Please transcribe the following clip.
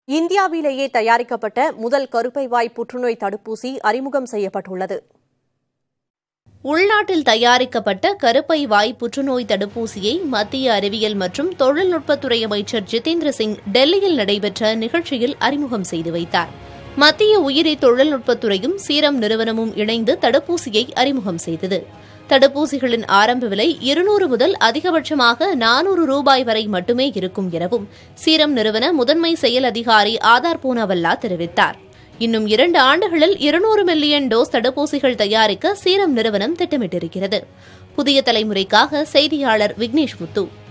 இந்தியாவிலேயே தயாரிக்கப்பட்ட முதல் கருப்பை வாய் புற்றுநோய் தடுப்பூசி அறிமுகம் செய்யப்பட்டுள்ளது உள்நாட்டில் தயாரிக்கப்பட்ட கருப்பை வாய் புற்றுநோய் தடுப்பூசியை மத்திய அறிவியல் மற்றும் தொழில்நுட்பத்துறை அமைச்சர் ஜிதேந்திர சிங் டெல்லியில் நடைபெற்ற நிகழ்ச்சியில் அறிமுகம் செய்து வைத்தார் மத்திய உயிரி தொழில்நுட்பத்துறையும் சீரம் நிறுவனமும் இணைந்து தடுப்பூசியை அறிமுகம் செய்தது தடுப்பூசிகளின் ஆரம்ப விலை இருநூறு முதல் அதிகபட்சமாக நானூறு ரூபாய் வரை மட்டுமே இருக்கும் எனவும் சீரம் நிறுவன முதன்மை செயல் அதிகாரி ஆதார் பூனாவல்லா தெரிவித்தார் இன்னும் இரண்டு ஆண்டுகளில் இருநூறு மில்லியன் டோஸ் தடுப்பூசிகள் தயாரிக்க சீரம் நிறுவனம் திட்டமிட்டிருக்கிறது புதிய தலைமுறைக்காக செய்தியாளர் விக்னேஷ் முத்து